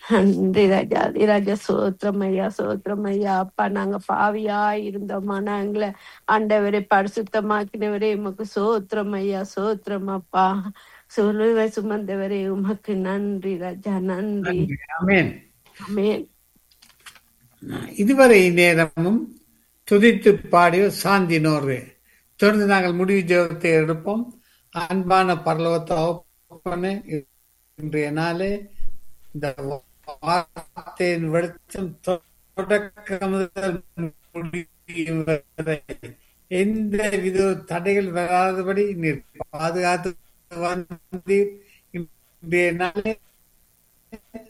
நன்றி ராஜா ராஜா சோத்திரம் ஐயா சோத்திரம் ஐயா அப்பா நாங்க பாவியா இருந்தோமா நாங்கள ஆண்டவரை பரிசுத்தமாக்கினவரே உமக்கு சோத்திரம் ஐயா சோத்திரம் அப்பா சொல்லுவ சுமந்தவரே உமக்கு நன்றி ராஜா நன்றி நன்றி ஆமென் ஆமென் இதுவரை நேரமும் துதித்து பாடிய சாந்தினோரு தொடர்ந்து நாங்கள் முடிவு ஜெபத்தை எடுப்போம் அன்பான பரலோகத்தை இன்றைய நாளே இந்த வார்த்தையின் வெளிச்சம் தொடக்கம் முதல் முடியும் வரை எந்த வித தடைகள் வராதபடி நீர் பாதுகாத்து வந்தீர் இன்றைய நாளே